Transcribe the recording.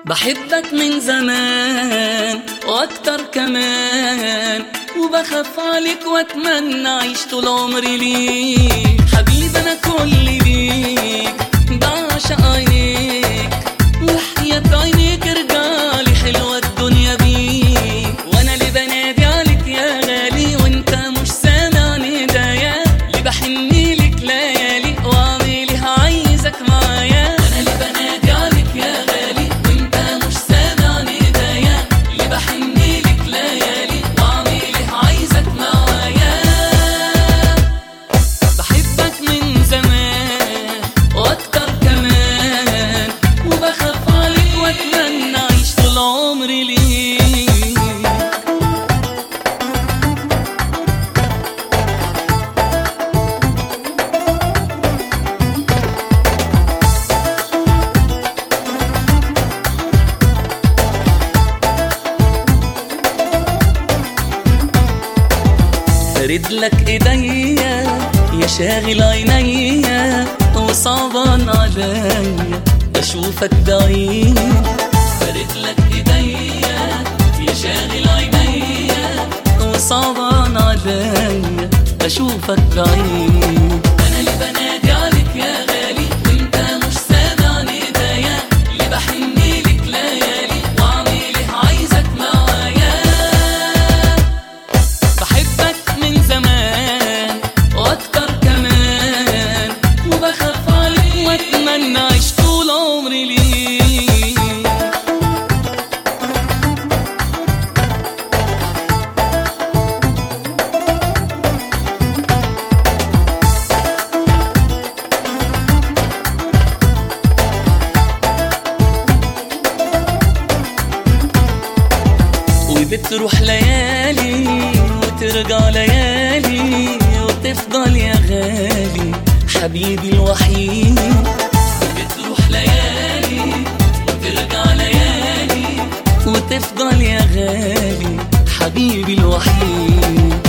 بحبك من زمان واكتر كمان وبخاف عليك واتمنى اعيش طول عمري ليك حبيبي انا كل ليك بعشق عينيك وحياة عينيك ارجعلي حلوة الدنيا بيك وانا اللي بنادي عليك يا غالي وانت مش سامع ندايا اللي بحني لك ليالي واعملي عايزك معايا انا اللي بنادي عليك يا غالي وانت مش سامع ندايا اللي بحني لك ليالي واعملي عايزك معايا بحبك من زمان واكتر كمان وبخاف عليك واتمنى اعيش طول عمري ليك فرد لك ايديا يا شاغل عينيا وصعبان عليا اشوفك بعيد فرد لك ايديا يا شاغل عينيا وصعبان عليا اشوفك بعيد انا اللي بنادي عليك يا غالي وانت مش سامع ندايا اللي بحني لك ليالي واعملي عايزك معايا بحبك من زمان واكتر كمان وبخاف عليك واتمنى اعيش طول عمري ليك وبتروح ليالي وترجع ليالي وتفضل يا غالي حبيبي الوحيد وبتروح ليالي وترجع ليالي وتفضل يا غالي حبيبي الوحيد